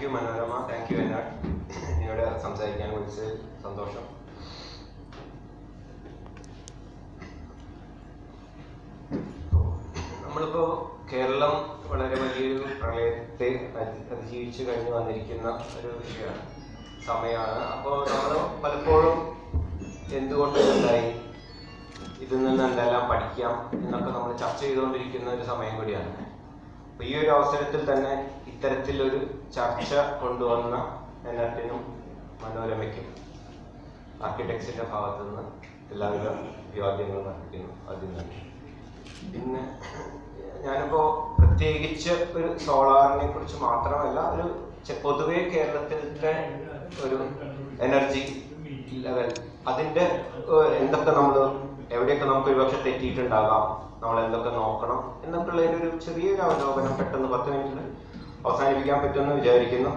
Thank you Manorama thank you എന്നാ എന്നോട് സംസാരിക്കാൻ വിളിച്ചതിൽ സന്തോഷം നമ്മളിപ്പോ കേരളം വളരെ വലിയൊരു പ്രളയത്തെ അതി- അതിജീവിച്ച് കഴിഞ്ഞ് വന്നിരിക്കുന്ന ഒരു വിഷയമാണ് സമയമാണ് അപ്പോൾ നമ്മൾ പലപ്പോഴും എന്തുകൊണ്ട് ഉണ്ടായി ഇതിൽ നിന്ന് എന്തെല്ലാം പഠിക്കാം എന്നൊക്കെ നമ്മൾ ചർച്ച ചെയ്തുകൊണ്ടിരിക്കുന്ന ഒരു സമയം കൂടിയാണ് അപ്പൊ ഈ ഒരു അവസരത്തിൽ തന്നെ ഇത്തരത്തിലൊരു ചർച്ച കൊണ്ടുവന്ന എന്നത്തിനും മനോരമയ്ക്കും ആർക്കിടെക്ട്സിന്റെ ഭാഗത്തു നിന്ന് എല്ലാവിധ അഭിവാദ്യങ്ങളും അർപ്പിക്കുന്നു ആദ്യം തന്നെ പിന്നെ ഞാനിപ്പോ പ്രത്യേകിച്ച് ഒരു സോളാറിനെ കുറിച്ച് മാത്രമല്ല ഒരു ചെ- പൊതുവെ കേരളത്തിലെ ഒരു എനർജി ലെവൽ അതിന്റെ ഏഹ്, എന്തൊക്കെ നമ്മൾ എവിടെയൊക്കെ നമുക്ക് ഒരുപക്ഷെ തെറ്റിയിട്ടുണ്ടാകാം നമ്മൾ എന്തൊക്കെ നോക്കണം എന്നൊക്കെ ഉള്ള ഒരു ചെറിയൊരു അവലോകനം പെട്ടെന്ന് പത്ത് മിനിറ്റിൽ അവസാനിപ്പിക്കാൻ പറ്റുമെന്ന് വിചാരിക്കുന്നു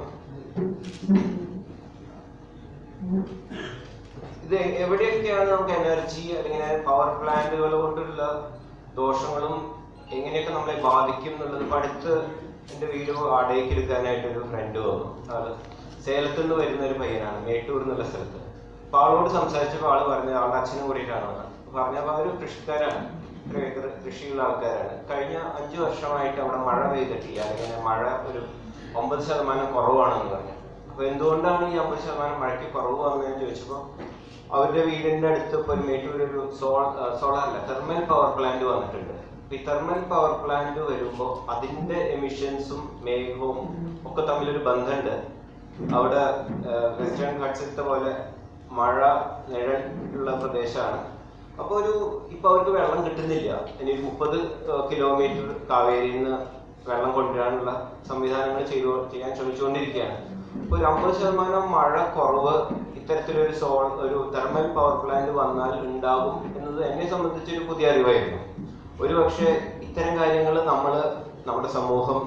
ഇത് എവിടെയൊക്കെയാണ് നമുക്ക് എനർജി അല്ലെങ്കിൽ പവർ പ്ലാന്റുകൾ കൊണ്ടുള്ള ദോഷങ്ങളും എങ്ങനെയൊക്കെ നമ്മളെ ബാധിക്കും എന്നുള്ളത് ഇപ്പൊ അടുത്ത് എന്റെ വീട് വാടകയ്ക്ക് എടുക്കാനായിട്ട് ഒരു ഫ്രണ്ട് വന്നു ആള് സേലത്ത് നിന്ന് വരുന്ന ഒരു പയ്യനാണ് മേട്ടൂർ എന്നുള്ള സ്ഥലത്ത് അപ്പൊ ആളോട് സംസാരിച്ചപ്പോൾ ആള് പറഞ്ഞ ആളുടെ അച്ഛനും കൂടിയിട്ടാണ് വന്നത് പറഞ്ഞപ്പോ അവര് കൃഷിക്കാരാണ് ഒരു ഏക്കർ കൃഷിയുള്ള ആൾക്കാരാണ് കഴിഞ്ഞ അഞ്ചു വർഷമായിട്ട് അവിടെ മഴ പെയ്തിട്ടില്ല അല്ലെങ്കിൽ മഴ ഒരു ഒമ്പത് ശതമാനം കുറവാണെന്ന് പറഞ്ഞു അപ്പൊ എന്തുകൊണ്ടാണ് ഈ അമ്പത് ശതമാനം മഴയ്ക്ക് കുറവ് വന്നതെന്ന് ചോദിച്ചപ്പോൾ അവരുടെ വീടിന്റെ അടുത്ത് ഇപ്പൊ ഒരു മേട്ടൂർ ഒരു സോൾ സോളാർ അല്ല തെർമൽ പവർ പ്ലാന്റ് വന്നിട്ടുണ്ട് അപ്പൊ ഈ തെർമൽ പവർ പ്ലാന്റ് വരുമ്പോൾ അതിന്റെ എമിഷൻസും മേഘവും ഒക്കെ തമ്മിലൊരു ബന്ധമുണ്ട് അവിടെ വെസ്റ്റേൺ ഘട്ട്സിലത്തെ പോലെ മഴ നിഴൽ ഉള്ള പ്രദേശമാണ് അപ്പൊ ഒരു ഇപ്പൊ അവർക്ക് വെള്ളം കിട്ടുന്നില്ല ഇനി ഒരു മുപ്പത് കിലോമീറ്റർ കാവേരിയിൽ നിന്ന് വെള്ളം കൊണ്ടുവരാനുള്ള സംവിധാനങ്ങൾ ചെയ്തു ചെയ്യാൻ ശ്രമിച്ചുകൊണ്ടിരിക്കുകയാണ് അപ്പൊ ഒരു അമ്പത് ശതമാനം മഴ കുറവ് ഇത്തരത്തിലൊരു സോൾ ഒരു തെർമൽ പവർ പ്ലാന്റ് വന്നാൽ ഉണ്ടാകും എന്നത് എന്നെ സംബന്ധിച്ച് ഒരു പുതിയ അറിവായിരുന്നു ഒരു പക്ഷേ ഇത്തരം കാര്യങ്ങൾ നമ്മൾ നമ്മുടെ സമൂഹം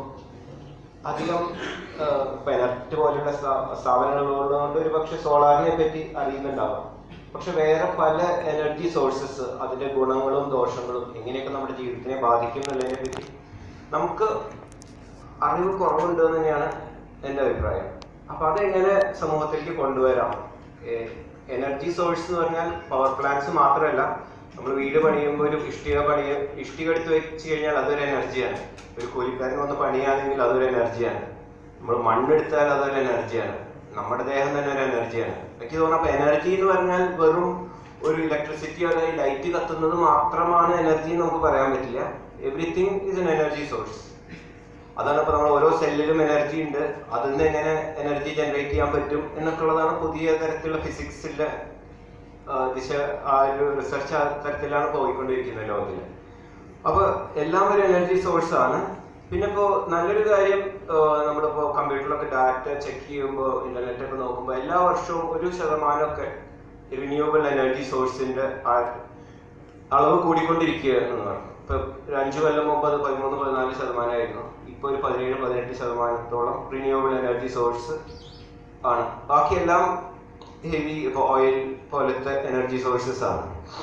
അധികം ആഹ്, ഇപ്പൊ എനർട്ട് പോലെയുള്ള സ്ഥാ- സ്ഥാപനങ്ങളുള്ളതുകൊണ്ട് ഒരു പക്ഷെ സോളാറിനെ പറ്റി അറിയുന്നുണ്ടാവാം പക്ഷെ വേറെ പല എനർജി സോഴ്സസ് അതിന്റെ ഗുണങ്ങളും ദോഷങ്ങളും എങ്ങനെയൊക്കെ നമ്മുടെ ജീവിതത്തിനെ ബാധിക്കും എന്നുള്ളതിനെ പറ്റി നമുക്ക് അറിവ് കുറവുണ്ട് എന്ന് തന്നെയാണ് എൻ്റെ അഭിപ്രായം അപ്പൊ അതെങ്ങനെ സമൂഹത്തിലേക്ക് കൊണ്ടുവരാം എനർജി സോഴ്സ് എന്ന് പറഞ്ഞാൽ പവർ പ്ലാന്റ്സ് മാത്രമല്ല നമ്മൾ വീട് പണിയുമ്പോൾ ഒരു ഇഷ്ടിക പണിയ ഇഷ്ടിക എടുത്ത് വെച്ച് കഴിഞ്ഞാൽ അതൊരു എനർജിയാണ് ഒരു കൂലിക്കാരൻ വന്ന് പണിയാണെങ്കിൽ അതൊരു എനർജിയാണ് നമ്മൾ മണ്ണെടുത്താൽ അതൊരു എനർജിയാണ് നമ്മുടെ ദേഹം തന്നെ ഒരു എനർജിയാണ് എനിക്ക് തോന്നുന്നു അപ്പൊ എനർജി എന്ന് പറഞ്ഞാൽ വെറും ഒരു ഇലക്ട്രിസിറ്റി അല്ലെങ്കിൽ ലൈറ്റ് കത്തുന്നത് മാത്രമാണ് എനർജി എന്ന് നമുക്ക് പറയാൻ പറ്റില്ല everything is an energy source അതാണ് ഇപ്പൊ നമ്മൾ ഓരോ സെല്ലിലും എനർജി ഉണ്ട് അതിൽ നിന്ന് എങ്ങനെ എനർജി ജനറേറ്റ് ചെയ്യാൻ പറ്റും എന്നൊക്കെ ഉള്ളതാണ് പുതിയ തരത്തിലുള്ള ഫിസിക്സിന്റെ ദിശ ആ ഒരു റിസർച്ച് ആ തരത്തിലാണ് പോയിക്കൊണ്ടിരിക്കുന്നത് ലോകത്തിൽ അപ്പൊ എല്ലാം ഒരു എനർജി സോഴ്സ് ആണ് പിന്നെ ഇപ്പോ നല്ലൊരു കാര്യം ആഹ് നമ്മളിപ്പോ കമ്പ്യൂട്ടറിലൊക്കെ ഡാറ്റ ചെക്ക് ചെയ്യുമ്പോൾ ഇന്റർനെറ്റ് ഒക്കെ നോക്കുമ്പോൾ എല്ലാ വർഷവും ഒരു ശതമാനമൊക്കെ റിന്യൂവബിൾ എനർജി സോഴ്സിന്റെ അളവ് കൂടിക്കൊണ്ടിരിക്കുക എന്നതാണ് ഇപ്പൊ ഒരു അഞ്ചു കൊല്ലം മുമ്പ് അത് പതിമൂന്ന് പതിനാല് ശതമാനമായിരുന്നു ഇപ്പൊ ഒരു പതിനേഴ് പതിനെട്ട് ശതമാനത്തോളം റിന്യൂവബിൾ എനർജി സോഴ്സ് ആണ് ബാക്കിയെല്ലാം ഹെവി ഓയിൽ പോലത്തെ എനർജി സോഴ്സസ് ആണ്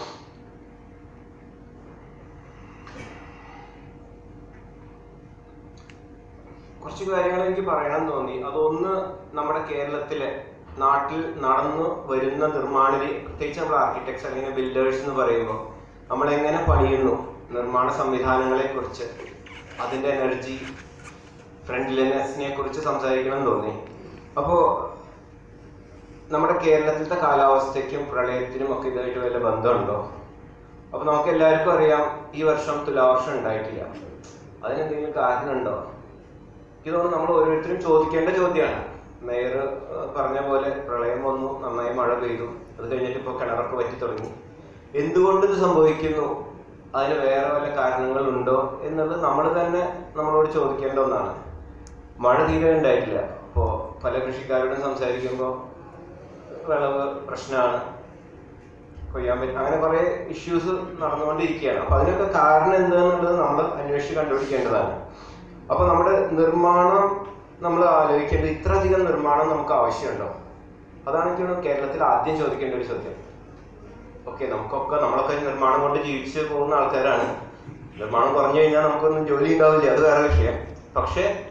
കുറച്ച് കാര്യങ്ങൾ എനിക്ക് പറയണം എന്ന് തോന്നി അതൊന്ന് നമ്മുടെ കേരളത്തിലെ നാട്ടിൽ നടന്നു വരുന്ന നിർമ്മാണ രീ- പ്രത്യേകിച്ച് നമ്മൾ ആർക്കിടെക്ട്സ് അല്ലെങ്കിൽ ബിൽഡേഴ്സ് എന്ന് പറയുമ്പോൾ നമ്മൾ എങ്ങനെ പണിയുന്നു നിർമ്മാണ സംവിധാനങ്ങളെ കുറിച്ച് അതിന്റെ എനർജി ഫ്രണ്ട്ലിനെസ്സിനെ കുറിച്ച് സംസാരിക്കണം എന്ന് തോന്നി അപ്പോ നമ്മുടെ കേരളത്തിലത്തെ കാലാവസ്ഥയ്ക്കും പ്രളയത്തിനും ഒക്കെ ഇതായിട്ട് വല്ല ബന്ധമുണ്ടോ അപ്പൊ നമുക്ക് എല്ലാവർക്കും അറിയാം ഈ വർഷം തുലാവർഷം ഉണ്ടായിട്ടില്ല അതിനെന്തെങ്കിലും കാരണമുണ്ടോ എനിക്ക് തോന്നുന്നു നമ്മൾ ഓരോരുത്തരും ചോദിക്കേണ്ട ചോദ്യമാണ് മേയർ പറഞ്ഞ പോലെ പ്രളയം വന്നു നന്നായി മഴ പെയ്തു അത് കഴിഞ്ഞിട്ട് ഇപ്പോൾ കിണറൊക്കെ വറ്റി തുടങ്ങി എന്തുകൊണ്ട് ഇത് സംഭവിക്കുന്നു അതിന് വേറെ വല്ല കാരണങ്ങളുണ്ടോ എന്നുള്ളത് നമ്മൾ തന്നെ നമ്മളോട് ചോദിക്കേണ്ട ഒന്നാണ് മഴ തീരെ ഉണ്ടായിട്ടില്ല അപ്പോൾ പല കൃഷിക്കാരോടും സംസാരിക്കുമ്പോൾ വിളവ് പ്രശ്നമാണ് കൊയ്യാൻ പറ്റും അങ്ങനെ കുറെ ഇഷ്യൂസ് നടന്നുകൊണ്ടിരിക്കുകയാണ് അപ്പൊ അതിനൊക്കെ കാരണം എന്താണെന്നുള്ളത് നമ്മൾ അന്വേഷിച്ച് കണ്ടുപിടിക്കേണ്ടതാണ് അപ്പൊ നമ്മുടെ നിർമ്മാണം നമ്മൾ ആലോചിക്കേണ്ടത് ഇത്രയധികം നിർമ്മാണം നമുക്ക് ആവശ്യമുണ്ടോ അതാണ് എനിക്ക് തോന്നുന്നു കേരളത്തിൽ ആദ്യം ചോദിക്കേണ്ട ഒരു ചോദ്യം ഓക്കെ നമുക്കൊക്കെ നമ്മളൊക്കെ നിർമ്മാണം കൊണ്ട് ജീവിച്ച് പോകുന്ന ആൾക്കാരാണ് നിർമ്മാണം കുറഞ്ഞു കഴിഞ്ഞാൽ നമുക്കൊന്നും ജോലി ഉണ്ടാവില്ല അത് വേറെ വിഷയം പക്ഷേ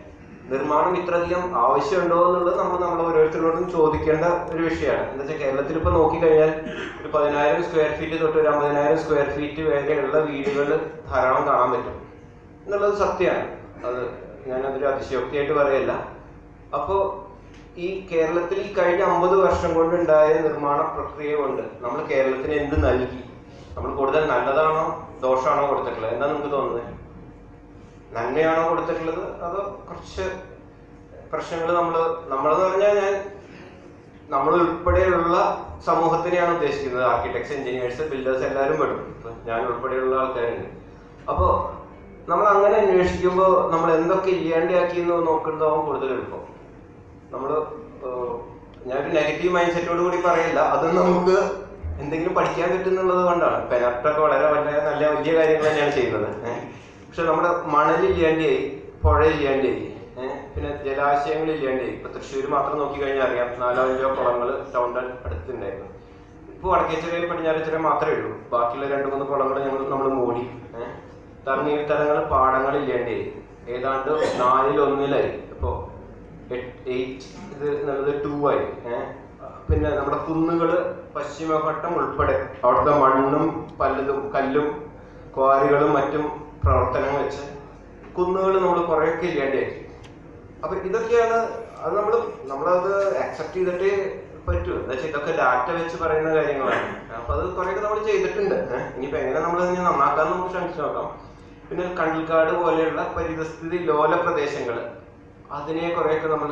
നിർമ്മാണം ഇത്രയധികം ആവശ്യമുണ്ടോ എന്നുള്ളത് നമ്മൾ നമ്മൾ ഓരോരുത്തരോടും ചോദിക്കേണ്ട ഒരു വിഷയമാണ് എന്താ വെച്ചാൽ കേരളത്തിൽ ഇപ്പൊ നോക്കിക്കഴിഞ്ഞാൽ ഒരു പതിനായിരം സ്ക്വയർ ഫീറ്റ് തൊട്ട് ഒരു അമ്പതിനായിരം സ്ക്വയർ ഫീറ്റ് വരെയുള്ള വീടുകൾ ധാരാളം കാണാൻ പറ്റും എന്നുള്ളത് സത്യമാണ് അത് ഞാനതൊരു അതിശയോക്തിയായിട്ട് പറയല്ല അപ്പോൾ ഈ കേരളത്തിൽ ഈ കഴിഞ്ഞ അമ്പത് വർഷം കൊണ്ടുണ്ടായ നിർമ്മാണ പ്രക്രിയ കൊണ്ട് നമ്മൾ കേരളത്തിന് എന്ത് നൽകി നമ്മൾ കൂടുതൽ നല്ലതാണോ ദോഷമാണോ കൊടുത്തിട്ടുള്ളത് എന്താ നിങ്ങൾക്ക് തോന്നുന്നത് നന്മയാണോ കൊടുത്തിട്ടുള്ളത് അതോ കുറച്ച് പ്രശ്നങ്ങൾ നമ്മൾ നമ്മളെന്ന് പറഞ്ഞാൽ ഞാൻ നമ്മൾ ഉൾപ്പെടെയുള്ള സമൂഹത്തിനെയാണ് ഉദ്ദേശിക്കുന്നത് ആർക്കിടെക്ട്സ് എഞ്ചിനീയേഴ്സ് ബിൽഡേഴ്സ് എല്ലാവരും പെടും ഇപ്പൊ ഞാൻ ഉൾപ്പെടെയുള്ള ആൾക്കാരുണ്ട് അപ്പോൾ നമ്മൾ അങ്ങനെ അന്വേഷിക്കുമ്പോൾ നമ്മൾ എന്തൊക്കെ ഇല്ലാണ്ടാക്കി എന്ന് നോക്കുന്നതാവും കൂടുതൽ എളുപ്പം നമ്മൾ ഞാനൊരു നെഗറ്റീവ് മൈൻഡ് സെറ്റോട് കൂടി പറയില്ല അത് നമുക്ക് എന്തെങ്കിലും പഠിക്കാൻ പറ്റുന്നുള്ളത് കൊണ്ടാണ് പെനർട്ടൊക്കെ വളരെ വളരെ നല്ല വലിയ കാര്യങ്ങൾ തന്നെയാണ് ചെയ്യുന്നത് ഏഹ്. പക്ഷെ നമ്മുടെ മണൽ ഇല്ലാണ്ടായി പുഴ ഇല്ലാണ്ടായി ഏഹ്. പിന്നെ ജലാശയങ്ങൾ ഇല്ലാണ്ടായി ഇപ്പൊ തൃശ്ശൂർ മാത്രം നോക്കിക്കഴിഞ്ഞാൽ അറിയാം നാലോ അഞ്ചോ കുളങ്ങൾ ടൗണിന്റെ അടുത്തുണ്ടായിരുന്നു ഇപ്പൊ വടക്കേച്ചിറയിൽ പടിഞ്ഞാറച്ചിറ മാത്രമേ ഉള്ളൂ ബാക്കിയുള്ള രണ്ട് മൂന്ന് കുളങ്ങൾ ഞങ്ങൾ നമ്മൾ മൂടി ഏഹ്. തണ്ണീർത്തടങ്ങൾ പാടങ്ങൾ ഇല്ലാണ്ടായി ഏതാണ്ട് നാലിൽ ഒന്നിലായി ഇപ്പോ എയ്റ്റ് ഇത് എന്നുള്ളത് ടു ആയി ഏഹ്. പിന്നെ നമ്മുടെ കുന്നുകള് പശ്ചിമഘട്ടം ഉൾപ്പെടെ അവിടുത്തെ മണ്ണും പലതും കല്ലും ക്വാറികളും മറ്റും പ്രവർത്തനം വെച്ച് കുന്നുകൾ നമ്മൾ കുറേയൊക്കെ ഇല്ലാണ്ടാക്കി അപ്പൊ ഇതൊക്കെയാണ് അത് നമ്മൾ നമ്മളത് അക്സെപ്റ്റ് ചെയ്തിട്ട് പറ്റൂ എന്താ വെച്ചാൽ ഇതൊക്കെ ഡാറ്റ വെച്ച് പറയുന്ന കാര്യങ്ങളാണ് അപ്പൊ അത് കുറേയൊക്കെ നമ്മൾ ചെയ്തിട്ടുണ്ട് ഏഹ്. ഇനിയിപ്പോ എങ്ങനെ നമ്മൾ ഇതിനെ നന്നാക്കാൻ നമുക്ക് ശ്രമിച്ചു നോക്കാം പിന്നെ കണ്ടൽക്കാട് പോലെയുള്ള പരിതസ്ഥിതി ലോല പ്രദേശങ്ങൾ അതിനെ കുറേയൊക്കെ നമ്മൾ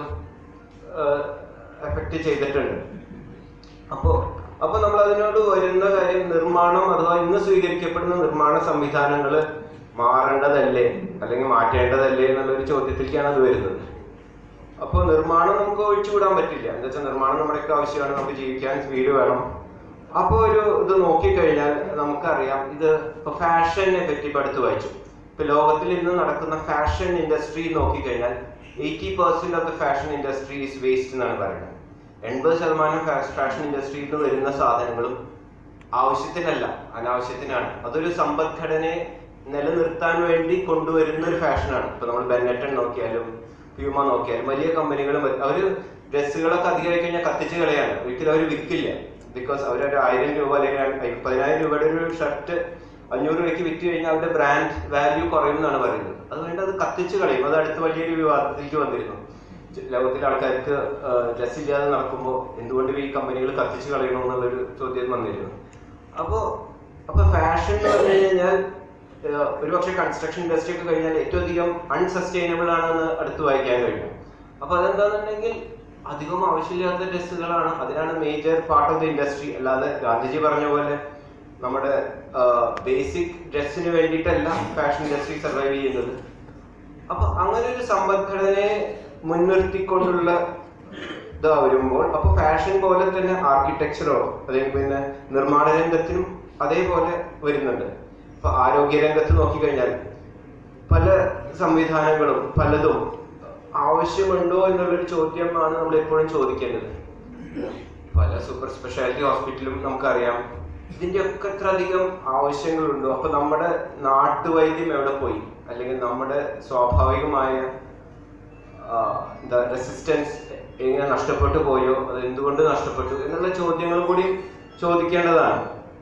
എഫക്റ്റ് ചെയ്തിട്ടുണ്ട് അപ്പോ അപ്പൊ നമ്മൾ അതിനോട് വരുന്ന കാര്യം നിർമ്മാണം അഥവാ ഇന്ന് സ്വീകരിക്കപ്പെടുന്ന നിർമ്മാണ സംവിധാനങ്ങൾ മാറേണ്ടതല്ലേ അല്ലെങ്കിൽ മാറ്റേണ്ടതല്ലേ എന്നുള്ളൊരു ചോദ്യത്തിലേക്കാണ് അത് വരുന്നത് അപ്പോൾ നിർമ്മാണം നമുക്ക് ഒഴിച്ചുകൂടാൻ പറ്റില്ല എന്താ വെച്ചാൽ നിർമ്മാണം നമ്മുടെയൊക്കെ ആവശ്യമാണ് നമുക്ക് ജീവിക്കാൻ വീട് വേണം അപ്പോൾ ഒരു ഇത് നോക്കിക്കഴിഞ്ഞാൽ നമുക്കറിയാം ഇത് ഇപ്പൊ ഫാഷനെ പറ്റി ഇപ്പൊ അടുത്ത് വായിച്ചു ഇപ്പൊ ലോകത്തിൽ ഇന്ന് നടക്കുന്ന ഫാഷൻ ഇൻഡസ്ട്രി നോക്കിക്കഴിഞ്ഞാൽ eighty percent of the fashion industry is waste എന്നാണ് പറയുന്നത് എൺപത് ശതമാനം ഫാഷൻ ഇൻഡസ്ട്രിയിൽ നിന്ന് വരുന്ന സാധനങ്ങളും ആവശ്യത്തിനല്ല അനാവശ്യത്തിനാണ് അതൊരു സമ്പദ്ഘടനയെ നിലനിർത്താൻ വേണ്ടി കൊണ്ടുവരുന്ന ഒരു ഫാഷനാണ് ഇപ്പൊ നമ്മൾ ബെന്നറ്റൺ നോക്കിയാലും പ്യൂമ നോക്കിയാലും വലിയ കമ്പനികളും അവര് ഡ്രസ്സുകളൊക്കെ അധികമായി കഴിഞ്ഞാൽ കത്തിച്ച് കളയാണ് ഒരിക്കലും അവർ വിൽക്കില്ല ബിക്കോസ് അവരൊരു ആയിരം രൂപ അല്ലെങ്കിൽ പതിനായിരം രൂപയുടെ ഒരു ഷർട്ട് അഞ്ഞൂറ് രൂപയ്ക്ക് വിറ്റ് കഴിഞ്ഞാൽ അവരുടെ ബ്രാൻഡ് വാല്യൂ കുറയും എന്നാണ് പറയുന്നത് അതുകൊണ്ട് അത് കത്തിച്ച് കളയും അത് അടുത്ത് വലിയൊരു വിവാദത്തിലേക്ക് വന്നിരുന്നു ലോകത്തിലെ ആൾക്കാർക്ക് ഡ്രസ് ഇല്ലാതെ നടക്കുമ്പോൾ എന്തുകൊണ്ട് ഈ കമ്പനികൾ കത്തിച്ച് കളയണോ എന്നുള്ളൊരു ചോദ്യം വന്നിരുന്നു അപ്പോ അപ്പൊ ഫാഷൻ എന്ന് പറഞ്ഞു കഴിഞ്ഞാൽ ഏഹ്, ഒരുപക്ഷെ കൺസ്ട്രക്ഷൻ ഇൻഡസ്ട്രി ഒക്കെ കഴിഞ്ഞാൽ ഏറ്റവും അധികം അൺസസ്റ്റൈനബിൾ ആണെന്ന് അടുത്ത് വായിക്കാൻ കഴിഞ്ഞു അപ്പൊ അതെന്താണെന്നുണ്ടെങ്കിൽ അധികം ആവശ്യമില്ലാത്ത ഡ്രസ്സുകളാണ് അതിനാണ് major part of the industry അല്ലാതെ ഗാന്ധിജി പറഞ്ഞ പോലെ നമ്മുടെ ബേസിക് ഡ്രസ്സിന് വേണ്ടിയിട്ടല്ല ഫാഷൻ ഇൻഡസ്ട്രി സർവൈവ് ചെയ്യുന്നത് അപ്പൊ അങ്ങനെ ഒരു സമ്പദ്ഘടനയെ മുൻനിർത്തിക്കൊണ്ടുള്ള ഇതാ വരുമ്പോൾ അപ്പൊ ഫാഷൻ പോലെ തന്നെ ആർക്കിടെക്ചറോ അല്ലെങ്കിൽ പിന്നെ നിർമ്മാണ രംഗത്തിനും അതേപോലെ വരുന്നുണ്ട് ഇപ്പൊ ആരോഗ്യ രംഗത്ത് നോക്കിക്കഴിഞ്ഞാൽ പല സംവിധാനങ്ങളും പലതും ആവശ്യമുണ്ടോ എന്നുള്ളൊരു ചോദ്യമാണ് നമ്മൾ എപ്പോഴും ചോദിക്കേണ്ടത് പല സൂപ്പർ സ്പെഷ്യാലിറ്റി ഹോസ്പിറ്റലും നമുക്കറിയാം ഇതിന്റെ ഒക്കെ എത്ര അധികം ആവശ്യങ്ങളുണ്ടോ അപ്പൊ നമ്മുടെ നാട്ടുവൈദ്യം എവിടെ പോയി അല്ലെങ്കിൽ നമ്മുടെ സ്വാഭാവികമായ ആ, എന്താ റെസിസ്റ്റൻസ് എങ്ങനെ നഷ്ടപ്പെട്ടു പോയോ അത് എന്തുകൊണ്ട് നഷ്ടപ്പെട്ടു എന്നുള്ള ചോദ്യങ്ങൾ കൂടി ചോദിക്കേണ്ടതാണ്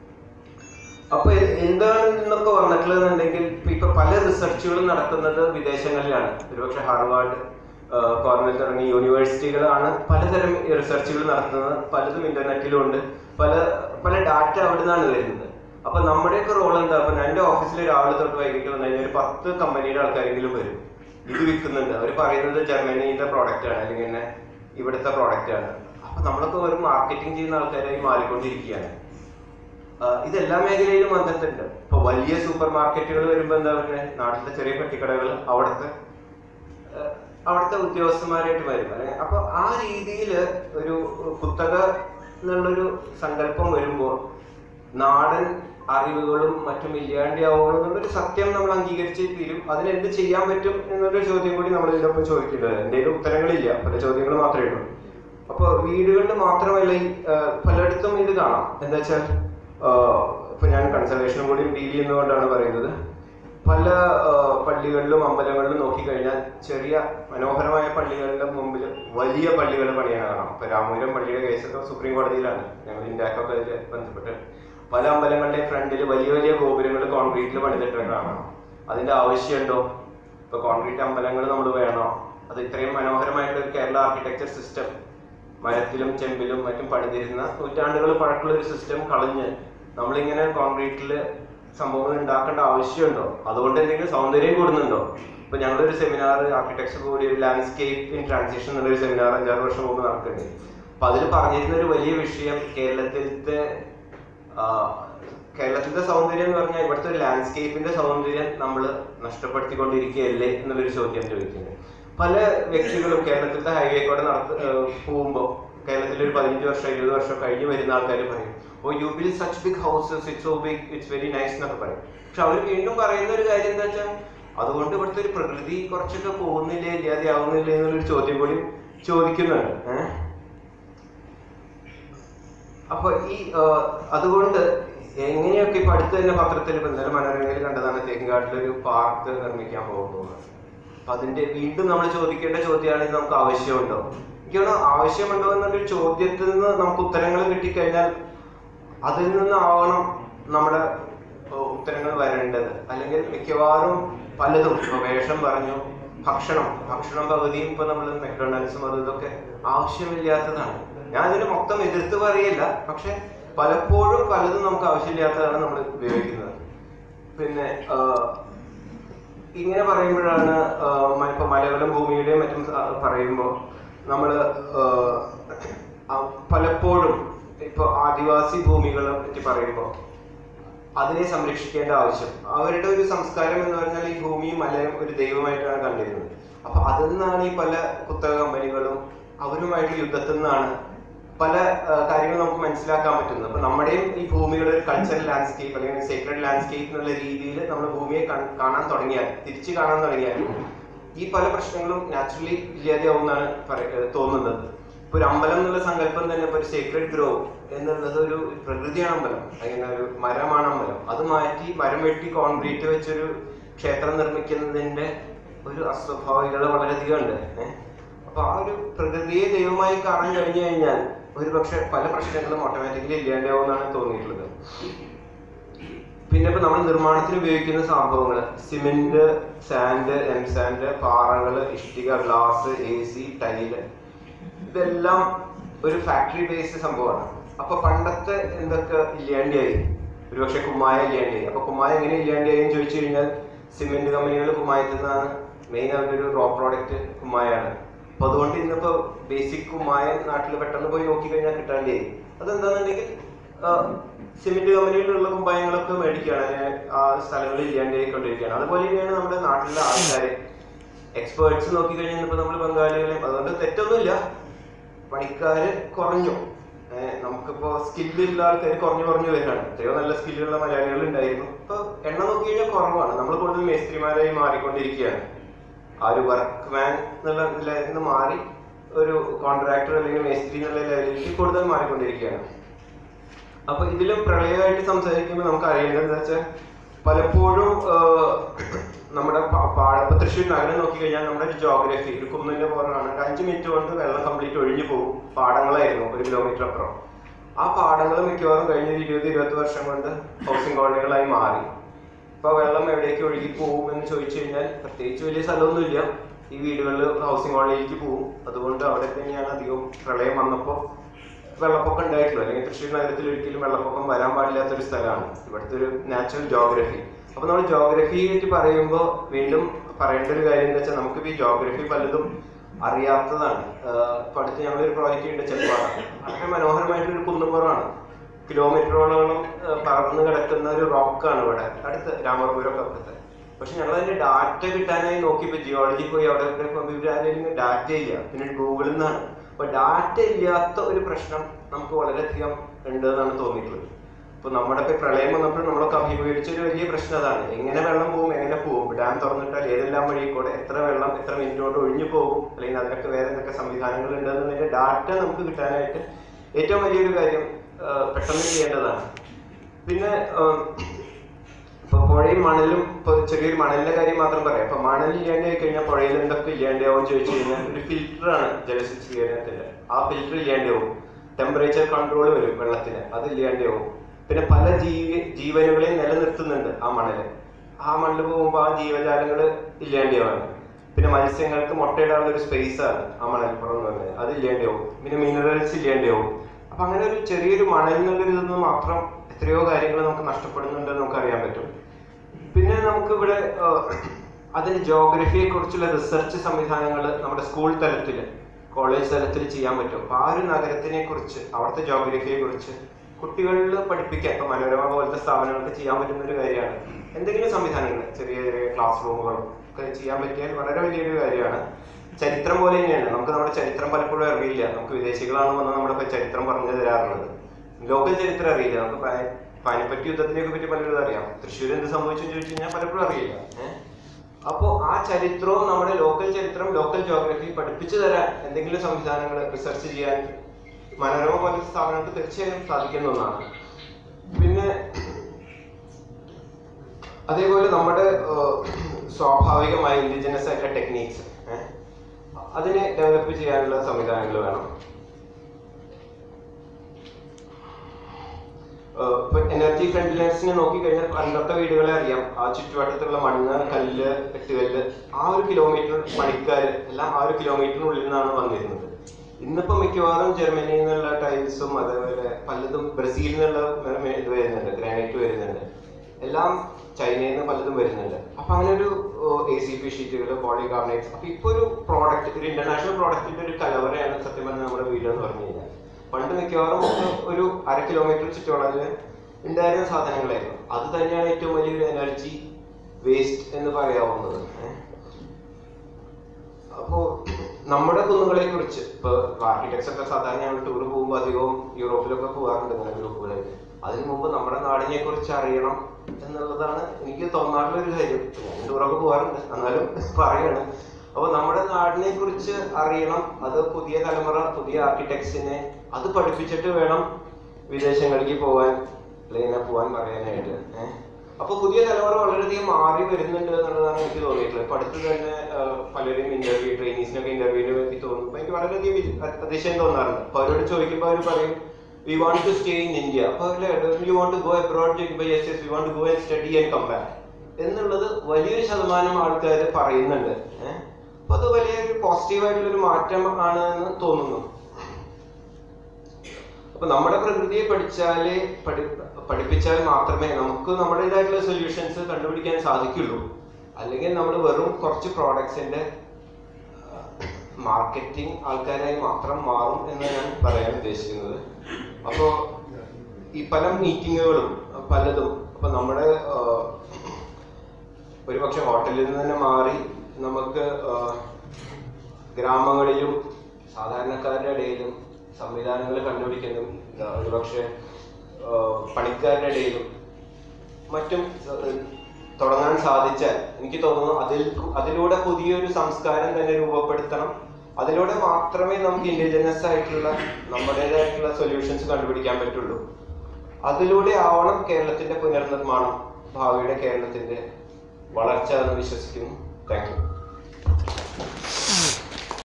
അപ്പൊ എ- എന്താണ് എന്നൊക്കെ വന്നിട്ടുള്ളതെന്നുണ്ടെങ്കിൽ ഇപ്പൊ ഇപ്പൊ പല റിസർച്ചുകളും നടക്കുന്നത് വിദേശങ്ങളിലാണ് ഒരുപക്ഷെ ഹാർവാർഡ് കോർണൽ തുടങ്ങിയ യൂണിവേഴ്സിറ്റികളാണ് പലതരം റിസർച്ചുകൾ നടത്തുന്നത് പലതും ഇന്റർനെറ്റിലും ഉണ്ട് പല പല ഡാറ്റ അവിടെ നിന്നാണ് വരുന്നത് അപ്പൊ നമ്മുടെയൊക്കെ റോൾ എന്താ അപ്പൊ എന്റെ ഓഫീസിൽ രാവിലെ തൊട്ട് വൈകിട്ട് വന്നു കഴിഞ്ഞാൽ ഒരു പത്ത് കമ്പനിയുടെ ആൾക്കാരെങ്കിലും വരും ഇത് വിൽക്കുന്നുണ്ട് അവർ പറയുന്നത് ജർമ്മനിയുടെ പ്രോഡക്റ്റ് ആണ് അല്ലെങ്കിൽ തന്നെ ഇവിടുത്തെ പ്രോഡക്റ്റ് ആണ് അപ്പൊ നമ്മളൊക്കെ വെറും മാർക്കറ്റിംഗ് ചെയ്യുന്ന ആൾക്കാരായി മാറിക്കൊണ്ടിരിക്കുകയാണ് ആഹ് ഇതെല്ലാ മേഖലയിലും വന്നിട്ടുണ്ട് ഇപ്പൊ വലിയ സൂപ്പർ മാർക്കറ്റുകൾ വരുമ്പോ എന്താ പറയുക നാട്ടിലെ ചെറിയ പെട്ടിക്കടകൾ അവിടുത്തെ ആഹ് അവിടുത്തെ ഉദ്യോഗസ്ഥന്മാരായിട്ട് വരും അല്ലെ അപ്പൊ ആ രീതിയിൽ ഒരു കുത്തക എന്നുള്ളൊരു സങ്കല്പം വരുമ്പോൾ നാടൻ അറിവുകളും മറ്റും ഇല്ലാണ്ടാവുള്ളൂ എന്നുള്ളൊരു സത്യം നമ്മൾ അംഗീകരിച്ച് തീരും അതിന് എന്ത് ചെയ്യാൻ പറ്റും എന്നൊരു ചോദ്യം കൂടി നമ്മൾ ഇതിനൊപ്പം ചോദിക്കേണ്ടത് എന്തെങ്കിലും ഉത്തരങ്ങളില്ല പല ചോദ്യങ്ങൾ മാത്രമേ ഉള്ളൂ അപ്പൊ വീടുകളിൽ മാത്രമല്ല ഈ, ആ, പലയിടത്തും ഇത് കാണാം എന്താ വെച്ചാൽ ആ, ഇപ്പൊ ഞാൻ കൺസർവേഷനും കൂടി ഡീൽ ചെയ്യുന്നതുകൊണ്ടാണ് പറയുന്നത് പല ആ, പള്ളികളിലും അമ്പലങ്ങളിലും നോക്കിക്കഴിഞ്ഞാൽ ചെറിയ മനോഹരമായ പള്ളികളുടെ മുമ്പിൽ വലിയ പള്ളികൾ പണിയാൻ കാണാം ഇപ്പൊ രാമപുരം പള്ളിയുടെ കേസൊക്കെ സുപ്രീം കോടതിയിലാണ് ഞങ്ങൾ ഇന്ത്യക്കൊക്കെ ഇതിൽ ബന്ധപ്പെട്ട് പല അമ്പലങ്ങളുടെയും ഫ്രണ്ടിൽ വലിയ വലിയ ഗോപുരങ്ങൾ കോൺക്രീറ്റിൽ പണിതിട്ട് കാണാം അതിന്റെ ആവശ്യമുണ്ടോ ഇപ്പൊ കോൺക്രീറ്റ് അമ്പലങ്ങൾ നമ്മൾ വേണോ അത് ഇത്രയും മനോഹരമായിട്ടുള്ള ഒരു കേരള ആർക്കിടെക്ചർ സിസ്റ്റം മരത്തിലും ചെമ്പിലും മറ്റും പണിതിരുന്ന നൂറ്റാണ്ടുകൾ പഴക്കമുള്ള ഒരു സിസ്റ്റം കളഞ്ഞ് നമ്മളിങ്ങനെ കോൺക്രീറ്റിൽ സംഭവങ്ങൾ ഉണ്ടാക്കേണ്ട ആവശ്യമുണ്ടോ അതുകൊണ്ട് എന്തെങ്കിലും സൗന്ദര്യം കൂടുന്നുണ്ടോ ഇപ്പൊ ഞങ്ങളൊരു സെമിനാർ ആർക്കിടെക്ചർ കൂടി ഒരു ലാൻഡ്സ്കേപ്പ് ഇൻ ട്രാൻസിഷൻ എന്നുള്ളൊരു സെമിനാർ അഞ്ചാറ് വർഷം മുമ്പ് നടക്കുന്നുണ്ട് അപ്പൊ അതിൽ പറഞ്ഞിരുന്ന ഒരു വലിയ വിഷയം കേരളത്തിലത്തെ ആ, കേരളത്തിലെ സൗന്ദര്യം എന്ന് പറഞ്ഞാൽ ഇവിടുത്തെ ഒരു ലാൻഡ്സ്കേപ്പിന്റെ സൗന്ദര്യം നമ്മൾ നഷ്ടപ്പെടുത്തിക്കൊണ്ടിരിക്കുകയല്ലേ എന്നുള്ളൊരു ചോദ്യം ചോദിക്കുന്നത് പല വ്യക്തികളും കേരളത്തിലത്തെ ഹൈവേ കൂടെ നടത്ത് പോകുമ്പോൾ കേരളത്തിൽ ഒരു പതിനഞ്ച് വർഷം ഇരുപത് വർഷം കഴിഞ്ഞ് വരുന്ന ആൾക്കാർ പറയും oh you build such big houses it's so big it's very nice എന്നൊക്കെ പറയും പക്ഷെ അവർ വീണ്ടും പറയുന്ന ഒരു കാര്യം എന്താ വെച്ചാൽ അതുകൊണ്ട് ഇവിടുത്തെ ഒരു പ്രകൃതി കുറച്ചൊക്കെ പോകുന്നില്ലേ ഇല്ലാതെ ആവുന്നില്ലേ എന്നുള്ളൊരു ചോദ്യം കൂടി ചോദിക്കുന്നുണ്ട് ഏഹ് അപ്പൊ ഈ ആ, അതുകൊണ്ട് എങ്ങനെയൊക്കെ ഇപ്പൊ അടുത്ത് തന്നെ പത്രത്തിൽ ഇപ്പൊ ഇന്നലെ മനോരമയിൽ കണ്ടതാണ് തേക്കിൻകാട്ടിൽ ഒരു പാർക്ക് നിർമ്മിക്കാൻ പോകുന്നത് അപ്പൊ അതിന്റെ വീണ്ടും നമ്മൾ ചോദിക്കേണ്ട ചോദ്യമാണ് ഇത് നമുക്ക് ആവശ്യമുണ്ടോ എനിക്ക് തോന്നുന്നു ആവശ്യമുണ്ടോ എന്നുള്ളൊരു ചോദ്യത്തിൽ നിന്ന് നമുക്ക് ഉത്തരങ്ങൾ കിട്ടിക്കഴിഞ്ഞാൽ അതിൽ നിന്നാവണം നമ്മുടെ ആ, ഉത്തരങ്ങൾ വരേണ്ടത് അല്ലെങ്കിൽ മിക്കവാറും പലതും ഇപ്പൊ വേഷം പറഞ്ഞു ഭക്ഷണം ഭക്ഷണം പകുതിയും ഇപ്പൊ നമ്മൾ മെക്ഡൊണാൾഡ്സും അതും ഇതൊക്കെ ആവശ്യമില്ലാത്തതാണ് ഞാൻ അതിന് മൊത്തം എതിർത്ത് പറയില്ല പക്ഷെ പലപ്പോഴും പലതും നമുക്ക് ആവശ്യമില്ലാത്തതാണ് നമ്മൾ ഉപയോഗിക്കുന്നത് പിന്നെ ആ, ഇങ്ങനെ പറയുമ്പോഴാണ് ആ, മ- ഇപ്പൊ മലകളും ഭൂമിയുടെയും മറ്റും സ- പറയുമ്പോൾ നമ്മൾ പലപ്പോഴും ഇപ്പൊ ആദിവാസി ഭൂമികളെ പറ്റി പറയുമ്പോൾ അതിനെ സംരക്ഷിക്കേണ്ട ആവശ്യം അവരുടെ ഒരു സംസ്കാരം എന്ന് പറഞ്ഞാൽ ഈ ഭൂമിയും മലയും ഒരു ദൈവമായിട്ടാണ് കണ്ടിരുന്നത് അപ്പൊ അതിൽ നിന്നാണ് ഈ പല കുത്തക കമ്പനികളും അവരുമായിട്ട് യുദ്ധത്തിൽ നിന്നാണ് പല ആ, കാര്യങ്ങളും നമുക്ക് മനസ്സിലാക്കാൻ പറ്റുന്നത് അപ്പൊ നമ്മുടെയും ഈ ഭൂമിയുടെ ഒരു കൾച്ചറൽ ലാൻഡ്സ്കേപ്പ് അല്ലെങ്കിൽ സേക്രഡ് ലാൻഡ്സ്കേപ്പ് എന്നുള്ള രീതിയിൽ നമ്മൾ ഭൂമിയെ കൺ- കാണാൻ തുടങ്ങിയാൽ തിരിച്ചു കാണാൻ തുടങ്ങിയാൽ ഈ പല പ്രശ്നങ്ങളും നാച്ചുറലി ഇല്ലാതെയാവുമെന്നാണ് പറയ- ഏഹ് തോന്നുന്നത് ഇപ്പൊ ഒരു അമ്പലം എന്നുള്ള സങ്കല്പം തന്നെ ഇപ്പൊ ഒരു സേക്രഡ് ഗ്രോ എന്നുള്ളത് ഒരു പ്രകൃതിയാണ് അമ്പലം അങ്ങനെ ഒരു മരമാണ് അമ്പലം അത് മാറ്റി മരം വെട്ടി കോൺക്രീറ്റ് വെച്ചൊരു ക്ഷേത്രം നിർമ്മിക്കുന്നതിന്റെ ഒരു അസ്വാഭാവികത വളരെയധികം ഉണ്ട് ഏഹ് അപ്പൊ ആ ഒരു പ്രകൃതിയെ ദൈവമായി കാണാൻ കഴിഞ്ഞു കഴിഞ്ഞാൽ ഒരു പക്ഷെ പല പ്രശ്നങ്ങളും ഓട്ടോമാറ്റിക്കലി ഇല്ലാണ്ടാവുമെന്നാണ് തോന്നിയിട്ടുള്ളത് പിന്നെ ഇപ്പൊ നമ്മൾ നിർമ്മാണത്തിന് ഉപയോഗിക്കുന്ന സംഭവങ്ങൾ സിമെന്റ് സാൻഡ് എം സാൻഡ് പാറകള് ഇഷ്ടിക ഗ്ലാസ് എ സി ടൈല് ഇതെല്ലാം ഒരു ഫാക്ടറി ബേസ്ഡ് സംഭവമാണ് അപ്പൊ പണ്ടത്തെ എന്തൊക്കെ ഇല്ലാണ്ടായി ഒരുപക്ഷെ കുമ്മായ ഇല്ലാണ്ടായി അപ്പൊ കുമ്മായ എങ്ങനെ ഇല്ലാണ്ടായി എന്ന് ചോദിച്ചു കഴിഞ്ഞാൽ സിമെന്റ് കമ്പനികൾ കുമ്മായത്തിൽ നിന്നാണ് മെയിൻ അവരുടെ ഒരു റോ പ്രോഡക്റ്റ് കുമ്മായാണ് അപ്പൊ അതുകൊണ്ട് ഇന്നിപ്പോ ബേസിക് കുമ്മായ നാട്ടിൽ പെട്ടെന്ന് പോയി നോക്കി കഴിഞ്ഞാൽ കിട്ടാണ്ടായി അതെന്താണെന്നുണ്ടെങ്കിൽ സിമെന്റ് കമ്പനിയിലുള്ള കുമ്പായങ്ങളൊക്കെ മേടിക്കുകയാണ് അല്ലെങ്കിൽ ആ സ്ഥലങ്ങളിൽ ഇല്ലാണ്ടായി കൊണ്ടിരിക്കുകയാണ് അതുപോലെ തന്നെയാണ് നമ്മുടെ നാട്ടിലെ ആൾക്കാരെ എക്സ്പേർട്സ് നോക്കി കഴിഞ്ഞാൽ ഇപ്പൊ നമ്മൾ ബംഗാളികളെയും അതുകൊണ്ട് തെറ്റൊന്നുമില്ല പണിക്കാര് കുറഞ്ഞു ഏഹ് നമുക്കിപ്പോ സ്കില്ലുള്ള ആൾക്കാർ കുറഞ്ഞു കുറഞ്ഞു വരികയാണ് എത്രയോ നല്ല സ്കില്ലുള്ള മലയാളികൾ ഉണ്ടായിരുന്നു ഇപ്പൊ എണ്ണം നോക്കി കഴിഞ്ഞാൽ കുറവാണ് നമ്മൾ കൂടുതൽ മേസ്ത്രിമാരായി മാറിക്കൊണ്ടിരിക്കുകയാണ് ആ ഒരു വർക്ക് മാൻ എന്നുള്ള നിലയിൽ നിന്ന് മാറി ഒരു കോൺട്രാക്ടർ അല്ലെങ്കിൽ മേസ്ത്രി എന്നുള്ള ലെവലിലേക്ക് കൂടുതൽ മാറിക്കൊണ്ടിരിക്കുകയാണ് അപ്പൊ ഇതിലും പ്രളയമായിട്ട് സംസാരിക്കുമ്പോൾ നമുക്ക് അറിയേണ്ടത് എന്താ വെച്ചാൽ പലപ്പോഴും ആഹ്, നമ്മുടെ പാ- പാട- ഇപ്പൊ തൃശ്ശൂർ നഗരം നോക്കിക്കഴിഞ്ഞാൽ നമ്മുടെ ഒരു ജോഗ്രഫി ഒരു കുന്നിന്റെ പുറമാണ് ഒരു അഞ്ച് മിനിറ്റ് കൊണ്ട് വെള്ളം കംപ്ലീറ്റ് ഒഴിഞ്ഞു പോകും പാടങ്ങളായിരുന്നു ഒരു കിലോമീറ്റർ അപ്പുറം ആ പാടങ്ങൾ മിക്കവാറും കഴിഞ്ഞ ഒരു ഇരുപത് ഇരുപത്തി വർഷം കൊണ്ട് ഹൗസിംഗ് കോളനികളായി മാറി ഇപ്പൊ വെള്ളം എവിടേക്ക് ഒഴുകി പോകും എന്ന് ചോദിച്ചു കഴിഞ്ഞാൽ പ്രത്യേകിച്ച് വലിയ സ്ഥലമൊന്നുമില്ല ഈ വീടുകളിൽ ഹൗസിംഗ് കോളനിയിലേക്ക് പോകും അതുകൊണ്ട് അവിടെ തന്നെയാണ് അധികവും പ്രളയം വന്നപ്പോൾ വെള്ളപ്പൊക്കം ഉണ്ടായിട്ടുള്ളൂ അല്ലെങ്കിൽ തൃശ്ശൂർ നഗരത്തിൽ ഒരിക്കലും വെള്ളപ്പൊക്കം വരാൻ പാടില്ലാത്ത ഒരു സ്ഥലമാണ് ഇവിടുത്തെ ഒരു നാച്ചുറൽ ജോഗ്രഫി അപ്പൊ നമ്മൾ ജോഗ്രഫിയെ പറ്റി പറയുമ്പോൾ വീണ്ടും പറയേണ്ട ഒരു കാര്യം എന്താ വെച്ചാൽ നമുക്ക് ഈ ജോഗ്രഫി പലതും അറിയാത്തതാണ് ആഹ് ഇപ്പൊ അടുത്ത് ഞങ്ങളൊരു പ്രോജക്റ്റ് ഉണ്ട് ചെപ്പാറ വളരെ മനോഹരമായിട്ടുള്ള ഒരു കുന്നുംപുറമാണ് കിലോമീറ്ററോളം പറന്ന് കിടക്കുന്ന ഒരു റോക്കാണ് ഇവിടെ അടുത്ത് രാമപുരം അപ്പുറത്ത് പക്ഷെ ഞങ്ങൾ അതിന്റെ ഡാറ്റ കിട്ടാനായി നോക്കിയപ്പോ ജിയോളജി പോയി അവിടെ ഇവിടെ പോകുമ്പോൾ ഇവരാരും ഡാറ്റ ഇല്ല പിന്നെ ഗൂഗിളിൽ നിന്നാണ് അപ്പൊ ഡാറ്റ ഇല്ലാത്ത ഒരു പ്രശ്നം നമുക്ക് വളരെയധികം ഉണ്ട് എന്നാണ് തോന്നിയിട്ടുള്ളത് ഇപ്പൊ നമ്മുടെ ഇപ്പൊ പ്രളയം വന്നപ്പോൾ നമ്മളൊക്കെ അഭിമുഖീകരിച്ച ഒരു വലിയ പ്രശ്നം അതാണ് എങ്ങനെ വെള്ളം പോകും എങ്ങനെ പോകും ഡാം തുറന്നിട്ടാൽ ഏതെല്ലാം വഴി കൂടെ എത്ര വെള്ളം എത്ര മിനിറ്റ് കൊണ്ട് ഒഴിഞ്ഞു പോകും അല്ലെങ്കിൽ അതിനൊക്കെ വേറെ എന്തൊക്കെ സംവിധാനങ്ങൾ ഉണ്ട് എന്നതിന്റെ ഡാറ്റ നമുക്ക് കിട്ടാനായിട്ട് ഏറ്റവും വലിയൊരു കാര്യം ആ, പെട്ടെന്ന് ചെയ്യേണ്ടതാണ് പിന്നെ ആ, ഇപ്പൊ പുഴയും മണലും ഇപ്പൊ ചെറിയൊരു മണലിന്റെ കാര്യം മാത്രം പറയാം ഇപ്പൊ മണൽ ഇല്ലാണ്ടായി കഴിഞ്ഞാൽ പുഴയിൽ എന്തൊക്കെ ഇല്ലാണ്ടാവും ചോദിച്ചു കഴിഞ്ഞാൽ ഒരു ഫിൽറ്റർ ആണ് ജലശുദ്ധീകരണത്തിന്റെ ആ ഫിൽറ്റർ ഇല്ലാണ്ടാവും ടെമ്പറേച്ചർ കൺട്രോൾ വരും വെള്ളത്തിന് അത് ഇല്ലാണ്ടാവും പിന്നെ പല ജീവ ജീവനുകളെയും നിലനിർത്തുന്നുണ്ട് ആ മണല് ആ മണ്ണിൽ പോകുമ്പോൾ ആ ജീവജാലങ്ങൾ ഇല്ലാണ്ടാവാണ് പിന്നെ മത്സ്യങ്ങൾക്ക് മുട്ടയിടാനുള്ള ഒരു സ്പേസ് ആണ് ആ മണൽപ്പുറം എന്ന് പറയുന്നത് അത് ഇല്ലാണ്ടാവും പിന്നെ മിനറൽസ് ഇല്ലാണ്ടാവും അപ്പൊ അങ്ങനെ ഒരു ചെറിയൊരു മണൽ എന്നുള്ളൊരു ഇതെന്ന് മാത്രം എത്രയോ കാര്യങ്ങൾ നമുക്ക് നഷ്ടപ്പെടുന്നുണ്ടെന്ന് നമുക്ക് അറിയാൻ പറ്റും പിന്നെ നമുക്ക് ഇവിടെ അതിന് ജോഗ്രഫിയെ കുറിച്ചുള്ള റിസർച്ച് സംവിധാനങ്ങൾ നമ്മുടെ സ്കൂൾ തലത്തിൽ കോളേജ് തലത്തിൽ ചെയ്യാൻ പറ്റും അപ്പൊ ആ ഒരു നഗരത്തിനെ കുറിച്ച് അവിടുത്തെ ജോഗ്രഫിയെ കുറിച്ച് കുട്ടികളിൽ പഠിപ്പിക്കാൻ ഇപ്പൊ മനോരമ പോലത്തെ സ്ഥാപനങ്ങൾക്ക് ചെയ്യാൻ പറ്റുന്ന ഒരു കാര്യമാണ് എന്തെങ്കിലും സംവിധാനങ്ങൾ ചെറിയ ചെറിയ ക്ലാസ് റൂമുകളും ഒക്കെ ചെയ്യാൻ പറ്റിയാൽ വളരെ വലിയൊരു കാര്യമാണ് ചരിത്രം പോലെ തന്നെയാണ് നമുക്ക് നമ്മുടെ ചരിത്രം പലപ്പോഴും അറിയില്ല നമുക്ക് വിദേശികളാണ് വന്ന് നമ്മുടെ ഇപ്പൊ ചരിത്രം പറഞ്ഞു തരാറുള്ളത് ലോക്കൽ ചരിത്രം അറിയില്ല നമുക്ക് പാ- പാനിപ്പറ്റ് യുദ്ധത്തിനെയൊക്കെ പറ്റി പലരും അറിയാം തൃശ്ശൂർ എന്ത് സംഭവിച്ചു എന്ന് ചോദിച്ചു കഴിഞ്ഞാൽ പലപ്പോഴും അറിയില്ല ഏഹ് അപ്പോ ആ ചരിത്രവും നമ്മുടെ ലോക്കൽ ചരിത്രം ലോക്കൽ ജോഗ്രഫി പഠിപ്പിച്ചു തരാൻ എന്തെങ്കിലും സംവിധാനങ്ങൾ റിസർച്ച് ചെയ്യാൻ മനോരമ പോലത്തെ സ്ഥാപനങ്ങൾക്ക് തീർച്ചയായും സാധിക്കുന്ന ഒന്നാണ് പിന്നെ അതേപോലെ നമ്മുടെ ഏഹ്, സ്വാഭാവികമായ ഇൻഡിജിനസ് ആയിട്ടുള്ള ടെക്നീക്സ് അതിനെ ഡെവലപ്പ് ചെയ്യാനുള്ള സംവിധാനങ്ങൾ വേണം ഏഹ്, ഇപ്പൊ എനർജി ഫ്രണ്ട്ലിനെസ്സിനെ നോക്കിക്കഴിഞ്ഞാൽ പണ്ടത്തെ വീടുകളെ അറിയാം ആ ചുറ്റുവട്ടത്തുള്ള മണ്ണ് കല്ല് എട്ടുകല്ല് ആ ഒരു കിലോമീറ്റർ പണിക്കാർ എല്ലാം ആ ഒരു കിലോമീറ്ററിനുള്ളിൽ നിന്നാണ് വന്നിരുന്നത് ഇന്നിപ്പോ മിക്കവാറും ജർമ്മനിയിൽ നിന്നുള്ള ടൈൽസും അതേപോലെ പലതും ബ്രസീലിൽ നിന്നുള്ള മേ- ഇത് വരുന്നുണ്ട് ഗ്രാനൈറ്റ് വരുന്നുണ്ട് എല്ലാം ചൈനയിൽ നിന്ന് പലതും വരുന്നുണ്ട് അപ്പൊ അങ്ങനെ ഒരു എ സി പി ഷീറ്റുകൾ പോളികാർബണേറ്റ്സ് അപ്പൊ ഇപ്പൊ ഒരു പ്രോഡക്റ്റ് ഒരു ഇന്റർനാഷണൽ പ്രോഡക്റ്റിന്റെ ഒരു കലവറയാണ് സത്യം പറഞ്ഞാൽ നമ്മുടെ വീട് എന്ന് പറഞ്ഞു കഴിഞ്ഞാൽ പണ്ട് മിക്കവാറും ഒരു- ഒരു അര കിലോമീറ്റർ ചുറ്റളവില് ഉണ്ടായിരുന്ന സാധനങ്ങളായിരുന്നു അത് തന്നെയാണ് ഏറ്റവും വലിയൊരു എനർജി വേസ്റ്റ് എന്ന് പറയാവുന്നത് ഏഹ്. അപ്പോ നമ്മുടെ കുന്നുകളെ കുറിച്ച് ഇപ്പൊ ആർക്കിടെക്ട്സ് ഒക്കെ സാധാരണ ഞങ്ങൾ ടൂർ പോകുമ്പോൾ അധികവും യൂറോപ്പിലൊക്കെ പോകാറുണ്ട് ഇങ്ങനെ ഗ്രൂപ്പുകളായിട്ട് അതിനു മുമ്പ് നമ്മുടെ നാടിനെ കുറിച്ച് അറിയണം എന്നുള്ളതാണ് എനിക്ക് തോന്നാറുള്ള ഒരു കാര്യം ഞാൻ ടൂറൊക്കെ പോകാറുണ്ട് എന്നാലും പറയാണ് അപ്പൊ നമ്മുടെ നാടിനെ കുറിച്ച് അറിയണം അത് പുതിയ തലമുറ പുതിയ ആർക്കിടെക്ട്സിനെ അത് പഠിപ്പിച്ചിട്ട് വേണം വിദേശങ്ങളിലേക്ക് പോകാൻ അല്ലെങ്കിൽ പോകാൻ പറയാനായിട്ട് ഏഹ് അപ്പൊ പുതിയ തലമുറ വളരെയധികം മാറി വരുന്നുണ്ട് എന്നുള്ളതാണ് എനിക്ക് തോന്നിയിട്ടുള്ളത് ഇപ്പൊ അടുത്ത് തന്നെ ആ, പലരും ഇന്റർവ്യൂ ട്രെയിനീസിനൊക്കെ ഇന്റർവ്യൂവിന് വേണ്ടി തോന്നുന്നു എനിക്ക് വളരെയധികം വി- അ- അതിശയം തോന്നാറുണ്ട് അപ്പൊ അവരോട് ചോദിക്കുമ്പോൾ അവർ പറയും we want to stay in India അപ്പൊ you want to go abroad ചോദിക്കുമ്പോൾ yes yes we want to go and study and come back എന്നുള്ളത് വലിയൊരു ശതമാനം ആൾക്കാർ പറയുന്നുണ്ട് ഏഹ് അപ്പൊ അത് വലിയൊരു പോസിറ്റീവ് ആയിട്ടുള്ള ഒരു മാറ്റം ആണ് എന്ന് തോന്നുന്നു അപ്പൊ നമ്മുടെ പ്രകൃതിയെ പഠിച്ചാലേ പഠി പഠിപ്പിച്ചാൽ മാത്രമേ നമുക്ക് നമ്മുടേതായിട്ടുള്ള സൊല്യൂഷൻസ് കണ്ടുപിടിക്കാൻ സാധിക്കുള്ളൂ അല്ലെങ്കിൽ നമ്മൾ വെറും കുറച്ച് പ്രോഡക്ട്സിന്റെ മാർക്കറ്റിംഗ് ആൾക്കാരായി മാത്രം മാറും എന്ന് ഞാൻ പറയാൻ ഉദ്ദേശിക്കുന്നത് അപ്പോ ഈ പല മീറ്റിങ്ങുകളും പലതും അപ്പൊ നമ്മുടെ ആഹ്, ഒരുപക്ഷെ ഹോട്ടലിൽ നിന്ന് തന്നെ മാറി നമുക്ക് ആഹ്, ഗ്രാമങ്ങളിലും സാധാരണക്കാരുടെ ഇടയിലും സംവിധാനങ്ങൾ കണ്ടുപിടിക്കുന്നതും എന്താ ഒരുപക്ഷെ ആഹ്, പണിക്കാരുടെ ഇടയിലും മറ്റും സ- തുടങ്ങാൻ സാധിച്ചാൽ എനിക്ക് തോന്നുന്നു അതിൽ അതിലൂടെ പുതിയൊരു സംസ്കാരം തന്നെ രൂപപ്പെടുത്തണം അതിലൂടെ മാത്രമേ നമുക്ക് ഇൻഡിജിനസ് ആയിട്ടുള്ള നമ്മുടേതായിട്ടുള്ള സൊല്യൂഷൻസ് കണ്ടുപിടിക്കാൻ പറ്റുള്ളൂ അതിലൂടെ ആവണം കേരളത്തിന്റെ പുനർനിർമ്മാണം ഭാവിയുടെ കേരളത്തിന്റെ വളർച്ച എന്ന് വിശ്വസിക്കുന്നു താങ്ക് യു